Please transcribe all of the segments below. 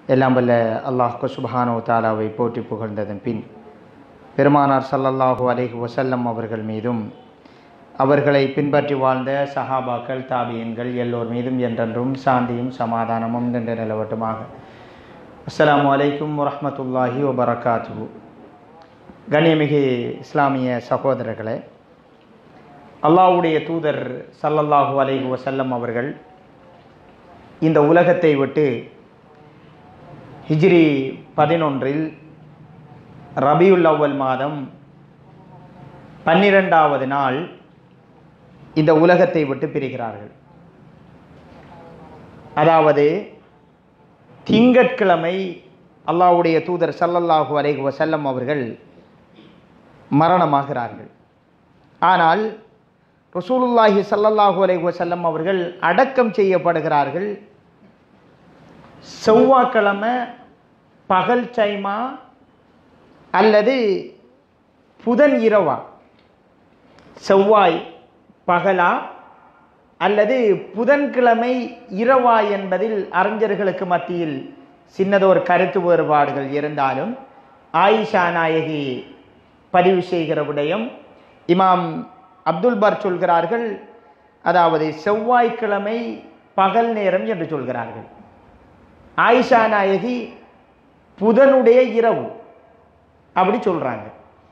எல்லாம் வல்ல அல்லாஹ் சுபஹானோ தாலாவை போற்றி புகழ்ந்ததன் பின் பெருமானார் ஸல்லல்லாஹு அலைஹி வஸல்லம் அவர்கள் மீதும் அவர்களை பின்பற்றி வாழ்ந்த சஹாபாக்கள் தாபியன்கள் எல்லோர் மீதும் என்றென்றும் சாந்தியும் சமாதானமும் நின்று நிலவட்டுமாக அஸ்ஸலாமு அலைக்கும் வரஹ்மத்துல்லாஹி வபரகாத்துஹு கண்ணியமிகு இஸ்லாமிய சகோதரர்களே அல்லாஹ்வுடைய தூதர் ஸல்லல்லாஹு அலைஹி வஸல்லம் அவர்கள் இந்த உலகத்தை விட்டு ஹிஜ்ரி பதினொன்றில் ரபியுல் அவ்வல் மாதம் பன்னிரெண்டாவது நாள் இந்த உலகத்தை விட்டு பிரிகிறார்கள் அதாவது திங்கட்கிழமை அல்லாஹ்வுடைய தூதர் ஸல்லல்லாஹு அலைஹி வஸல்லம் அவர்கள் மரணமாகிறார்கள் ஆனால் ரசூலுல்லாஹி ஸல்லல்லாஹு அலைஹி வஸல்லம் அவர்கள் அடக்கம் செய்யப்படுகிறார்கள் செவ்வாய்க்கிழமை பகல் சைமா அல்லது புதன் இரவா செவ்வாய் பகலா அல்லது புதன்கிழமை இரவா என்பதில் அறிஞர்களுக்கு மத்தியில் சின்னதொரு கருத்து வேறுபாடுகள் இருந்தாலும் ஆயிஷா நாயகி பதிவு செய்கிற விடயம் இமாம் அப்துல் பர் சொல்கிறார்கள் அதாவது செவ்வாய்க்கிழமை பகல் நேரம் என்று சொல்கிறார்கள் ஆயிஷா நாயகி புதனுடைய இரவு அப்படி சொல்றாங்க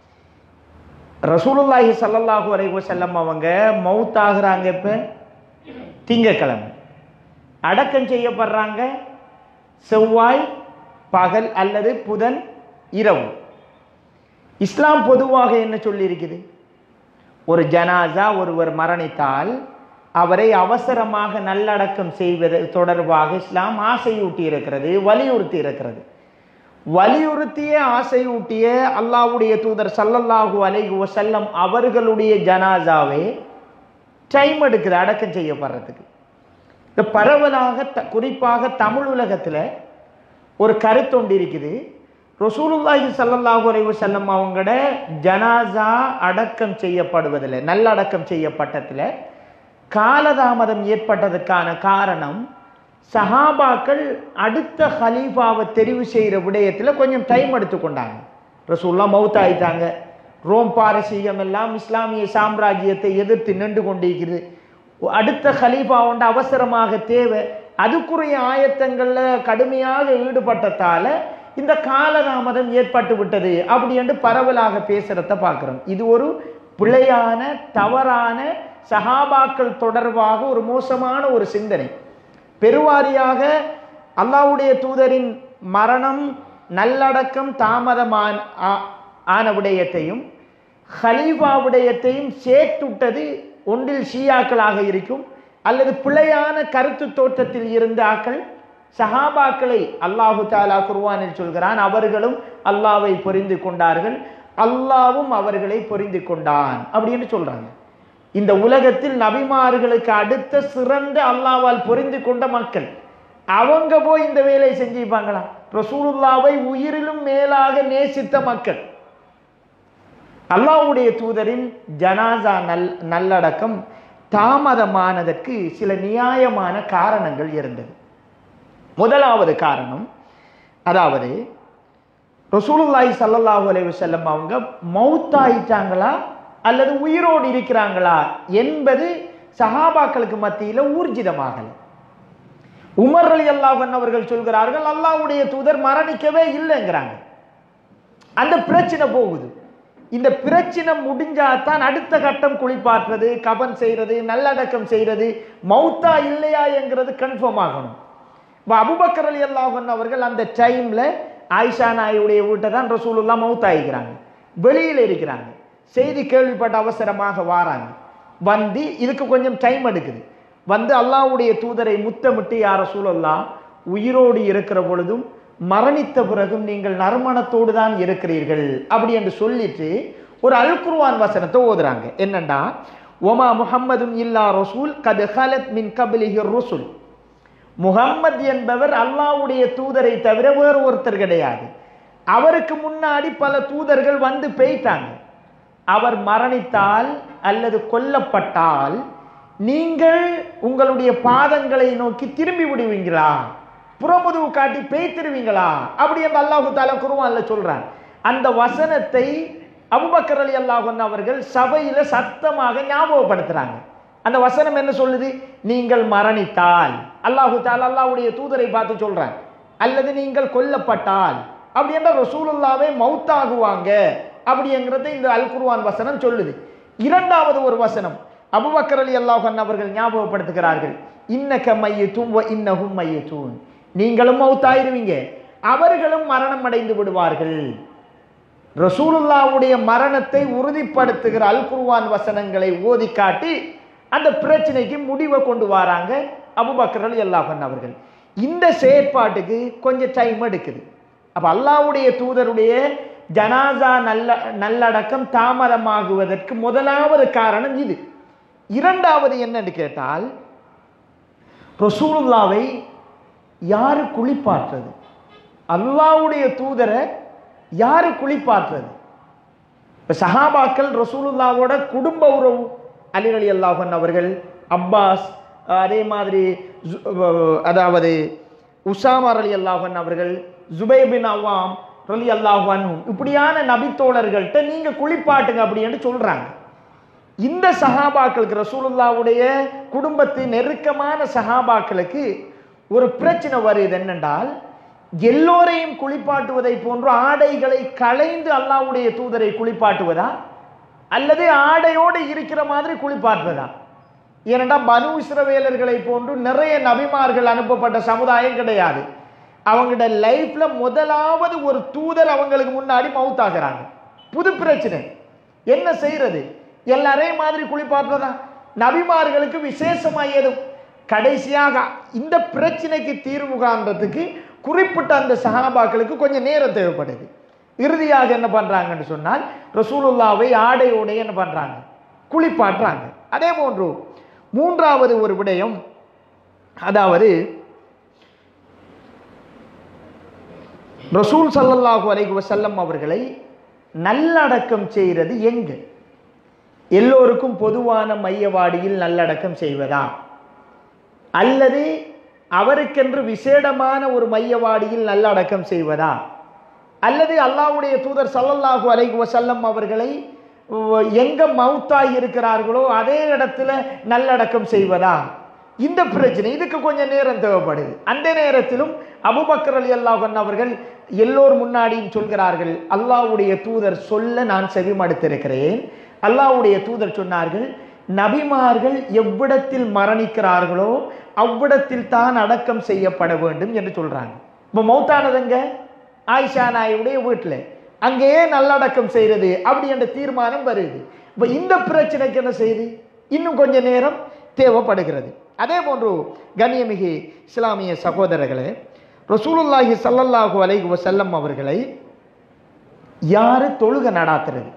ரசூலுல்லாஹி சல்லல்லாஹு அலைஹி வஸல்லம் அவங்க மவுத் ஆகுறாங்க இப்ப திங்கக்கிழமை அடக்கம் செய்யப்படுறாங்க செவ்வாய் பகல் அல்லது புதன் இரவு இஸ்லாம் பொதுவாக என்ன சொல்லியிருக்குது ஒரு ஜனாசா ஒருவர் மரணித்தால் அவரை அவசரமாக நல்லடக்கம் செய்வது தொடர்பாக இஸ்லாம் ஆசையூட்டி இருக்கிறது வலியுறுத்தி இருக்கிறது வலியுறுத்திய ஆசையூட்டிய அல்லாவுடைய தூதர் சல்லல்லாஹூ அலைஹி வசல்லம் அவர்களுடைய ஜனாசாவே டைம் எடுக்குது அடக்கம் செய்யப்படுறதுக்கு இந்த பரவலாக த குறிப்பாக தமிழ் உலகத்தில் ஒரு கருத்தொண்டு இருக்குது ரசூலுல்லாஹி சல்லல்லாஹு அலைஹி வஸல்லம் அவங்களோட ஜனாசா அடக்கம் செய்யப்படுவதில் நல்லடக்கம் செய்யப்பட்டதில் காலதாமதம் ஏற்பட்டதுக்கான காரணம் சஹாபாக்கள் அடுத்த ஹலீஃபாவை தெரிவு செய்கிற விடயத்தில் கொஞ்சம் டைம் எடுத்துக்கொண்டாங்க ரசூல்லா மவுத் ஆயிட்டாங்க ரோம் பாரசீகம் எல்லாம் இஸ்லாமிய சாம்ராஜ்யத்தை எதிர்த்து நின்று கொண்டிருக்கிறது அடுத்த ஹலீஃபா ஒன்று அவசரமாக தேவை அதுக்குரிய ஆயத்தங்களில் கடுமையாக ஈடுபட்டதால இந்த காலதாமதம் ஏற்பட்டு விட்டது அப்படி என்று பரவலாக பேசுறத பார்க்குறோம் இது ஒரு பிழையான தவறான சஹாபாக்கள் தொடர்பாக ஒரு மோசமான ஒரு சிந்தனை பெருவாரியாக அல்லாவுடைய தூதரின் மரணம் நல்லடக்கம் தாமதமான ஆன விடயத்தையும் ஹலீஃபா விடயத்தையும் சேர்த்துட்டது ஒன்றில் ஷியாக்களாக இருக்கும் அல்லது பிழையான கருத்து தோற்றத்தில் இருந்த ஆக்கள் சஹாபாக்களை அல்லாஹு தாலா குர்வானில் சொல்கிறான் அவர்களும் அல்லாவை புரிந்து கொண்டார்கள் அல்லாவும் அவர்களை புரிந்து கொண்டான் அப்படின்னு சொல்றாங்க இந்த உலகத்தில் நபிமார்களுக்கு அடுத்த சிறந்த அல்லாவால் புரிந்து கொண்ட மக்கள் அவங்க போய் இந்த வேலையை செஞ்சுப்பாங்களா ரசூலுல்லாவை உயிரிலும் மேலாக நேசித்த மக்கள் அல்லாவுடைய தூதரின் ஜனாசா நல் நல்லடக்கம் தாமதமானதற்கு சில நியாயமான காரணங்கள் இருந்தது முதலாவது காரணம் அதாவது ரசூலுல்லாய் சல்லல்லாஹு அலைஹி வஸல்லம் அவங்க மவுத்தாயிட்டாங்களா அல்லது உயிரோடு இருக்கிறாங்களா என்பது சஹாபாக்களுக்கு மத்தியில் ஊர்ஜிதமாகல உமர் அலி அல்லாஹன் அவர்கள் சொல்கிறார்கள் அல்லாவுடைய தூதர் மரணிக்கவே இல்லைங்கிறாங்க அந்த பிரச்சனை போகுது இந்த பிரச்சனை முடிஞ்சாதான் அடுத்த கட்டம் குளிப்பாற்றுறது கபன் செய்யறது நல்லடக்கம் செய்யறது மௌத்தா இல்லையா என்கிறது கன்ஃபார்ம் ஆகணும் இப்போ அபுபக்கர் அலி அல்லாஹன் அவர்கள் அந்த டைம்ல ஆயிஷா நாயுடைய வீட்டை தான் ரசூலுல்லா மௌத்தாயிக்கிறாங்க வெளியில் இருக்கிறாங்க செய்தி கேள்விப்பட்ட அவசரமாக வாராங்க வந்து இதுக்கு கொஞ்சம் டைம் எடுக்குது வந்து அல்லாவுடைய தூதரை முத்தமிட்டு யார சூழல்லா உயிரோடு இருக்கிற பொழுதும் மரணித்த பிறகும் நீங்கள் நறுமணத்தோடு தான் இருக்கிறீர்கள் அப்படி என்று சொல்லிட்டு ஒரு அல்குர்வான் வசனத்தை ஓதுறாங்க என்னண்டா ஒமா முஹம்மதும் இல்லா ரசூல் கது ஹலத் மின் கபிலிஹிர் ருசுல் முகம்மது என்பவர் அல்லாவுடைய தூதரை தவிர வேறு ஒருத்தர் கிடையாது அவருக்கு முன்னாடி பல தூதர்கள் வந்து பெய்தாங்க அவர் மரணித்தால் அல்லது கொல்லப்பட்டால் நீங்கள் உங்களுடைய பாதங்களை நோக்கி திரும்பி விடுவீங்களா புறமுதுவு காட்டி பேய்த்திருவீங்களா அப்படி என்று அல்லாஹு தாலா குருவான்ல சொல்றான் அந்த வசனத்தை அபுபக்கர் அலி அல்லாஹன் அவர்கள் சபையில சத்தமாக ஞாபகப்படுத்துறாங்க அந்த வசனம் என்ன சொல்லுது நீங்கள் மரணித்தால் அல்லாஹு தாலா அல்லாஹ்வுடைய தூதரை பார்த்து சொல்றான் அல்லது நீங்கள் கொல்லப்பட்டால் அப்படி என்ற ரசூலுல்லாவே மௌத்தாகுவாங்க அப்படிங்கிறத இந்த அல் குர்ஆன் வசனம் சொல்லுது இரண்டாவது ஒரு வசனம் அபுபக்கர் அலி அல்லாஹன் அவர்கள் ஞாபகப்படுத்துகிறார்கள் இன்னக்க மையத்தும் இன்னஹும் மையத்தூன் நீங்களும் மௌத்தாயிருவீங்க அவர்களும் மரணம் அடைந்து விடுவார்கள் ரசூலுல்லாவுடைய மரணத்தை உறுதிப்படுத்துகிற அல் குர்ஆன் வசனங்களை ஓதி காட்டி அந்த பிரச்சனைக்கு முடிவை கொண்டு வராங்க அபுபக்கர் அலி அல்லாஹன் அவர்கள் இந்த செயற்பாட்டுக்கு கொஞ்சம் டைம் எடுக்குது அப்ப அல்லாஹ்வுடைய தூதருடைய ஜனாசா நல்ல நல்லடக்கம் தாமதமாகுவதற்கு முதலாவது காரணம் இது இரண்டாவது என்னன்னு கேட்டால் ரசூலுல்லாவை யாரு குளிப்பாற்றுறது அல்லாஹ்வுடைய தூதரை யாரு குளிப்பாற்றுறது இப்ப சஹாபாக்கள் ரசூலுல்லாவோட குடும்ப உறவு அலி அலி அல்லாஹன் அவர்கள் அப்பாஸ் அதே மாதிரி ஜு- அஹ் அதாவது உசாமர் அலி அல்லாஹன் அவர்கள் ஜுபை பின் அவ்வாம் ரலி அல்லாஹன் இப்படியான நபித்தோழர்கள்ட்ட நீங்க குளிப்பாட்டுங்க அப்படின்னு சொல்றாங்க இந்த சஹாபாக்களுக்கு ரசூலுல்லாவுடைய குடும்பத்து நெருக்கமான சஹாபாக்களுக்கு ஒரு பிரச்சனை வருது என்னென்றால் எல்லோரையும் குளிப்பாட்டுவதை போன்று ஆடைகளை களைந்து அல்லாஹ்வுடைய தூதரை குளிப்பாட்டுவதா அல்லது ஆடையோடு இருக்கிற மாதிரி குளிப்பாட்டுவதா ஏனென்றால் பனு இஸ்ரவேலர்களை போன்று நிறைய நபிமார்கள் அனுப்பப்பட்ட சமுதாயம் கிடையாது அவங்களோட லைஃப்ல முதலாவது ஒரு தூதர் அவங்களுக்கு முன்னாடி மவுத்தாகிறாங்க புது பிரச்சனை என்ன செய்யறது எல்லாரையும் மாதிரி குளிப்பாட்டுறதா நபிமார்களுக்கு விசேஷமா ஏதும் கடைசியாக இந்த பிரச்சனைக்கு தீர்வு காண்றதுக்கு குறிப்பிட்ட அந்த சஹாபாக்களுக்கு கொஞ்சம் நேரம் தேவைப்படுது இறுதியாக என்ன பண்றாங்கன்னு சொன்னால் ரசூலுல்லாவை ஆடையோட என்ன பண்றாங்க குளிப்பாட்டுறாங்க அதே போன்று மூன்றாவது ஒரு விடயம் அதாவது ரசூல் ஸல்லல்லாஹு அலைஹி வஸல்லம் அவர்களை நல்லடக்கம் செய்கிறது எங்கு எல்லோருக்கும் பொதுவான மையவாடியில் நல்லடக்கம் செய்வதா அல்லது அவருக்கென்று விசேடமான ஒரு மையவாடியில் நல்லடக்கம் செய்வதா அல்லது அல்லாஹ்வுடைய தூதர் ஸல்லல்லாஹு அலைஹி வஸல்லம் அவர்களை உ- எங்க மௌத்தாய் இருக்கிறார்களோ அதே இடத்துல நல்லடக்கம் செய்வதா இந்த பிரச்சனை இதுக்கு கொஞ்சம் நேரம் தேவைப்படுது அந்த நேரத்திலும் அபூபக்கர் அலி அல்லாஹன் அவர்கள் எல்லோர் முன்னாடியும் சொல்கிறார்கள் அல்லாஹ்வுடைய தூதர் சொல்ல நான் செவிமடுத்திருக்கிறேன் அல்லாஹ்வுடைய தூதர் சொன்னார்கள் நபிமார்கள் எவ்விடத்தில் மரணிக்கிறார்களோ அவ்விடத்தில் தான் அடக்கம் செய்யப்பட வேண்டும் என்று சொல்றாங்க இப்போ மௌத்தானதுங்க ஆயிஷா நாயுடைய வீட்டில் அங்கேயே நல்லடக்கம் செய்யறது அப்படி என்ற தீர்மானம் வருது இப்போ இந்த பிரச்சனைக்கு என்ன செய்யுது இன்னும் கொஞ்ச நேரம் தேவைப்படுகிறது அதே போன்று கண்ணியமிகு இஸ்லாமிய சகோதரர்களே ரசூலுல்லாஹி ஸல்லல்லாஹு அலைஹி வஸல்லம் அவர்களை யாரு தொழுக நடாத்துறது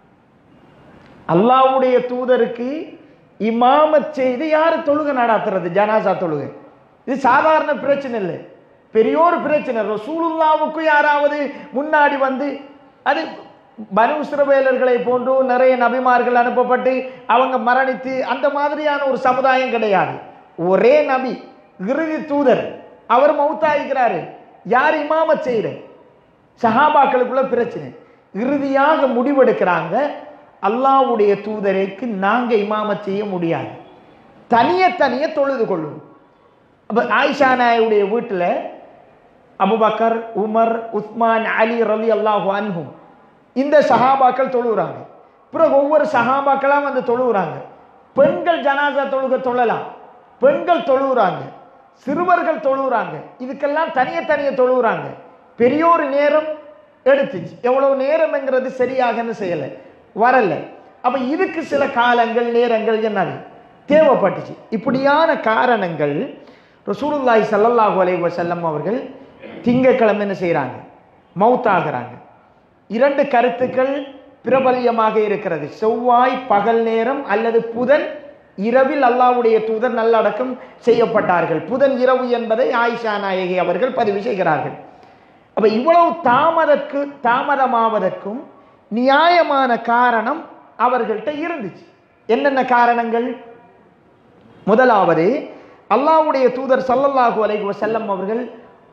அல்லாஹ்வுடைய தூதருக்கு இமாமத் செய்து யாரு தொழுக நடாத்துறது ஜனாசா தொழுகை இது சாதாரண பிரச்சனை இல்லை பெரிய ஒரு பிரச்சனை ரசூலுல்லாவுக்கு யாராவது முன்னாடி வந்து அது பனு இஸ்ரவேலர்களை போன்று நிறைய நபிமார்கள் அனுப்பப்பட்டு அவங்க மரணித்து அந்த மாதிரியான ஒரு சமுதாயம் கிடையாது ஒரே நபி இறுதி தூதர் அவர் மௌத்தாயிக்கிறாரு யார் இமாமத் செய்யற சஹாபாக்களுக்குள்ள பிரச்சனை இறுதியாக முடிவெடுக்கிறாங்க அல்லாஹ்வுடைய தூதருக்கு நாங்க இமாமத் செய்ய முடியாது தனிய தனிய தொழுது கொள்ளும் அப்ப ஆயிஷா நாயுடைய வீட்டில் அபுபக்கர் உமர் உஸ்மான் அலி ரலி அல்லாஹு அன்ஹும் இந்த சஹாபாக்கள் தொழுகிறாங்க பிறகு ஒவ்வொரு சஹாபாக்களா வந்து தொழுகிறாங்க பெண்கள் ஜனாசா தொழுக தொழலாம் பெண்கள் தொழுகிறாங்க சிறுவர்கள் தொழுகிறாங்க இதுக்கெல்லாம் தனிய தனிய தொழுகிறாங்க பெரிய ஒரு நேரம் எடுத்துச்சு எவ்வளவு நேரம்ங்கிறது சரியாகன்னு செய்யலை வரல அப்ப இதுக்கு சில காலங்கள் நேரங்கள் என்னது தேவைப்பட்டுச்சு இப்படியான காரணங்கள் ரசூலுல்லாஹி ஸல்லல்லாஹு அலைஹி வஸல்லம் அவர்கள் திங்கக்கிழமை என்ன செய்கிறாங்க மௌத்தாகிறாங்க இரண்டு கருத்துக்கள் பிரபல்யமாக இருக்கிறது செவ்வாய் பகல் நேரம் அல்லது புதன் இரவில் அல்லாஹ்வுடைய தூதர் நல்லடக்கம் செய்யப்பட்டார்கள் புதன் இரவு என்பதை ஆயிஷா நாயகி அவர்கள் பதிவு செய்கிறார்கள் அப்ப இவ்வளவு தாமதற்கு தாமதமாவதற்கும் நியாயமான காரணம் அவர்கள்ட்ட இருந்துச்சு என்னென்ன காரணங்கள் முதலாவது அல்லாஹ்வுடைய தூதர் ஸல்லல்லாஹு அலைஹி வஸல்லம் அவர்கள்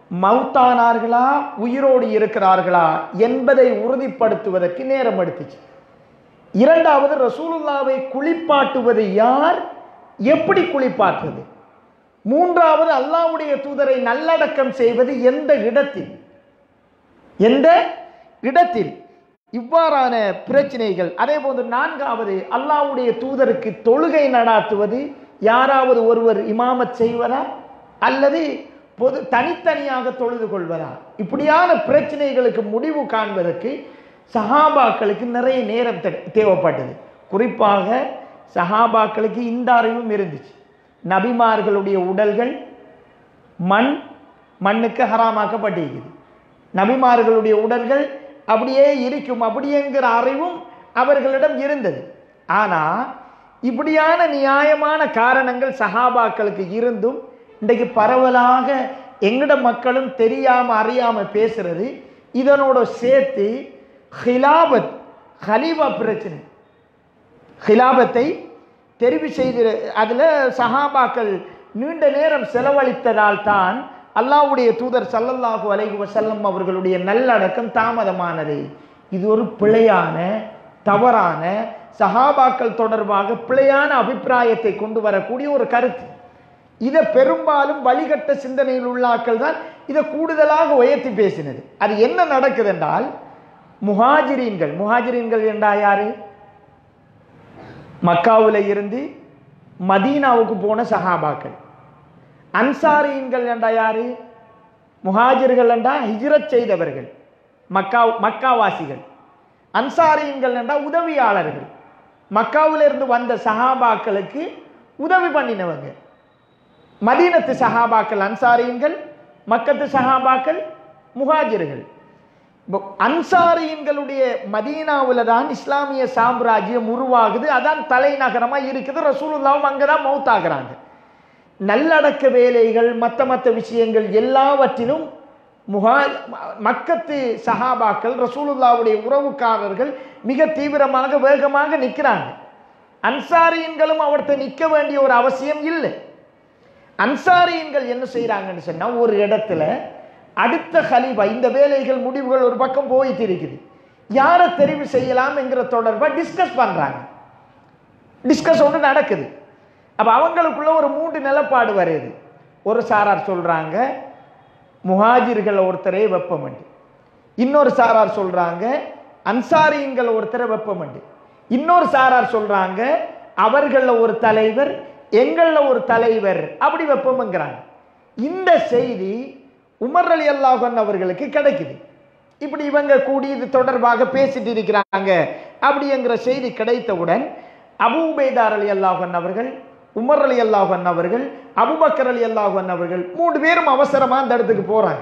மௌத்தானார்களா உயிரோடு இருக்கிறார்களா என்பதை உறுதிப்படுத்துவதற்கு நேரம் எடுத்துச்சு இரண்டாவது ரசூலுல்லாவை குளிப்பாட்டுவது யார் எப்படி குளிப்பாற்றுவது மூன்றாவது அல்லாஹ்வுடைய தூதரை நல்லடக்கம் செய்வது எந்த இடத்தில் எந்த இடத்தில் இவ்வாறான பிரச்சனைகள் அதே போன்று நான்காவது அல்லாஹ்வுடைய தூதருக்கு தொழுகை நடாத்துவது யாராவது ஒருவர் இமாமத் செய்வதா அல்லது பொது தனித்தனியாக தொழுது கொள்வதா இப்படியான பிரச்சனைகளுக்கு முடிவு காண்பதற்கு சஹாபாக்களுக்கு நிறைய நேரம் தே- தேவைப்பட்டது குறிப்பாக சஹாபாக்களுக்கு இந்த அறிவும் இருந்துச்சு நபிமார்களுடைய உடல்கள் மண் மண்ணுக்கு ஹராமாக்கப்பட்டிருக்குது நபிமார்களுடைய உடல்கள் அப்படியே இருக்கும் அப்படிங்கிற அறிவும் அவர்களிடம் இருந்தது ஆனால் இப்படியான நியாயமான காரணங்கள் சஹாபாக்களுக்கு இருந்தும் இன்றைக்கு பரவலாக எங்கட மக்களும் தெரியாம அறியாம பேசுறது இதனோட சேர்த்து ஹிலாபத் ஹலீஃபா பிரச்சனை ஹிலாபத்தை தெரிவு செய்து அதில் சஹாபாக்கள் நீண்ட நேரம் செலவழித்ததால் தான் அல்லாஹ்வுடைய தூதர் ஸல்லல்லாஹு அலைஹி வஸல்லம் அவர்களுடைய நல்லடக்கம் தாமதமானது இது ஒரு பிழையான தவறான சஹாபாக்கள் தொடர்பாக பிழையான அபிப்பிராயத்தை கொண்டு வரக்கூடிய ஒரு கருத்து இதை பெரும்பாலும் வழிகட்ட சிந்தனையில் உள்ள ஆட்கள் தான் இதை கூடுதலாக உயர்த்தி பேசினது அது என்ன நடக்குது என்றால் முஹாஜிரீன்கள் முஹாஜிரீன்கள் என்றா யாரு மக்காவுல இருந்து மதீனாவுக்கு போன சஹாபாக்கள் அன்சாரியன்கள் என்றா யாரு முஹாஜிர்கள் என்றா ஹிஜ்ரத் செய்தவர்கள் மக்கா மக்காவாசிகள் அன்சாரியன்கள் என்றா உதவியாளர்கள் மக்காவுல இருந்து வந்த சஹாபாக்களுக்கு உதவி பண்ணினவங்க மதீனத்து சஹாபாக்கள் அன்சாரியன்கள் மக்கத்து சஹாபாக்கள் முஹாஜிர்கள் இப்போ அன்சாரியன்களுடைய மதீனாவில் தான் இஸ்லாமிய சாம்ராஜ்யம் உருவாகுது அதான் தலைநகரமாக இருக்குது ரசூலுல்லாவும் அங்கே தான் மௌத்தாகிறாங்க நல்லடக்க வேலைகள் மற்ற மற்ற விஷயங்கள் எல்லாவற்றிலும் முகா மக்கத்து சஹாபாக்கள் ரசூலுல்லாவுடைய உறவுக்காரர்கள் மிக தீவிரமாக வேகமாக நிற்கிறாங்க அன்சாரியன்களும் அவர்கிட்ட நிற்க வேண்டிய ஒரு அவசியம் இல்லை அன்சாரியன்கள் என்ன செய்கிறாங்கன்னு சொன்னால் ஒரு இடத்துல அடுத்த ஹலீஃபா இந்த வேலைகள் முடிவுகள் ஒரு பக்கம் போயிட்டு இருக்குது யாரை தெரிவு செய்யலாம் என்கிற தொடர்பாக டிஸ்கஸ் பண்ணுறாங்க டிஸ்கஸ் ஒன்று நடக்குது அப்போ அவங்களுக்குள்ள ஒரு மூன்று நிலப்பாடு வருது ஒரு சாரார் சொல்கிறாங்க முஹாஜிர்கள் ஒருத்தரே வெப்பமண்டு இன்னொரு சாரார் சொல்கிறாங்க அன்சாரியன்கள் ஒருத்தரை வெப்பமண்டு இன்னொரு சாரார் சொல்கிறாங்க அவர்களில் ஒரு தலைவர் எங்களில் ஒரு தலைவர் அப்படி வெப்பம்ங்கிறாங்க இந்த செய்தி உமர் அலி அல்லாஹன் அவர்களுக்கு கிடைக்குது இப்படி இவங்க கூடி இது தொடர்பாக பேசிட்டு இருக்கிறாங்க அப்படிங்கிற செய்தி கிடைத்தவுடன் அபூ உபைதார் அலி அல்லாஹன் அவர்கள் உமர் அலி அல்லாஹன் அவர்கள் அபுபக்கர் அலி அல்லாஹன் அவர்கள் மூணு பேரும் அவசரமா அந்த இடத்துக்கு போறாங்க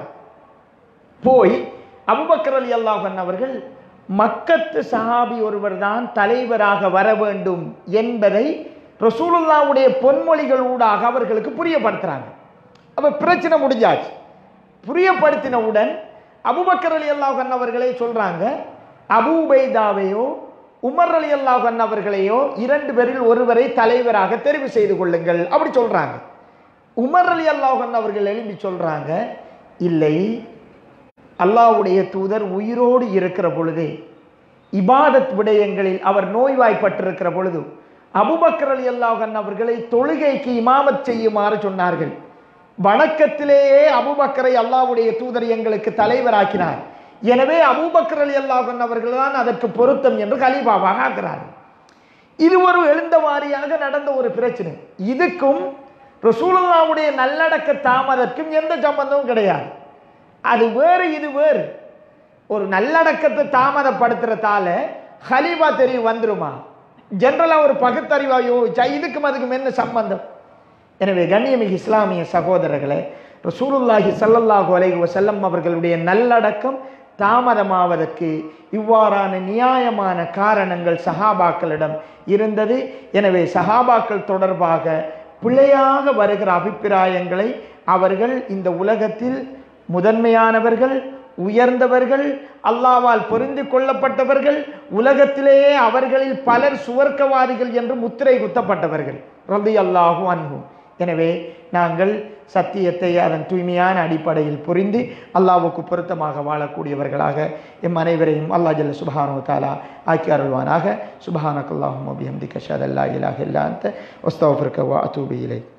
போய் அபுபக்கர் அலி அல்லாஹன் அவர்கள் மக்கத்து சஹாபி ஒருவர் தான் தலைவராக வர வேண்டும் என்பதை ரசூலுல்லாவுடைய பொன்மொழிகள் ஊடாக அவர்களுக்கு புரியப்படுத்துறாங்க அப்ப பிரச்சனை முடிஞ்சாச்சு புரியப்படுத்தினவுடன் அபுபக்கர் அலி அல்லாஹன் அவர்களே சொல்றாங்க அபூ உபைதாவையோ உமர் அலி அல்லாஹன் அவர்களையோ இரண்டு பேரில் ஒருவரை தலைவராக தெரிவு செய்து கொள்ளுங்கள் அப்படி சொல்றாங்க உமர் அலி அல்லாஹன் அவர்கள் எழுப்பி சொல்றாங்க இல்லை அல்லாஹ்வுடைய தூதர் உயிரோடு இருக்கிற பொழுதே இபாதத் விடயங்களில் அவர் நோய்வாய்ப்பட்டிருக்கிற பொழுது அபுபக்கர் அலி அல்லாஹன் அவர்களை தொழுகைக்கு இமாமத் செய்யுமாறு சொன்னார்கள் வணக்கத்திலேயே அபுபக்கரை அல்லாஹ்வுடைய தூதர் எங்களுக்கு தலைவராக்கினார் எனவே அபூபக்கர் அலி அல்லாஹன் அவர்கள் தான் அதற்கு பொருத்தம் என்று கலீபாவாக ஆகிறார்கள் இது ஒரு எழுந்த வாரியாக நடந்த ஒரு பிரச்சனை இதுக்கும் ரசூலுல்லாவுடைய நல்லடக்க தாமதற்கும் எந்த சம்பந்தமும் கிடையாது அது வேறு இது வேறு ஒரு நல்லடக்கத்தை தாமதப்படுத்துறதால ஹலீபா தெரியும் வந்துருமா ஜென்ரலாக ஒரு பகுத்தறிவா யோசிச்சா இதுக்கும் அதுக்கும் என்ன சம்பந்தம் எனவே கண்ணியமிகு இஸ்லாமிய சகோதரர்களே ரசூலுல்லாஹி ஸல்லல்லாஹு அலைஹி வஸல்லம் அவர்களுடைய நல்லடக்கம் தாமதமாவதற்கு இவ்வாறான நியாயமான காரணங்கள் சஹாபாக்களிடம் இருந்தது எனவே சஹாபாக்கள் தொடர்பாக பிழையாக வருகிற அபிப்பிராயங்களை அவர்கள் இந்த உலகத்தில் முதன்மையானவர்கள் உயர்ந்தவர்கள் அல்லாவால் பொருந்து கொள்ளப்பட்டவர்கள் உலகத்திலேயே அவர்களில் பலர் சுவர்க்கவாதிகள் என்று முத்திரை குத்தப்பட்டவர்கள் ரதி அல்லாஹு அன்பும் எனவே நாங்கள் சத்தியத்தை அதன் தூய்மையான அடிப்படையில் புரிந்து அல்லாவுக்கு பொருத்தமாக வாழக்கூடியவர்களாக எம் அனைவரையும் அல்லா ஜல்ல சுபஹானு தாலா ஆக்கி அருள்வானாக சுபஹானக்கல்லாஹும் அபிஹம்தி கஷாத் அல்லா இலாஹ் இல்லா அந்த ஒஸ்தவஃபிர்க வா அத்தூபி இலை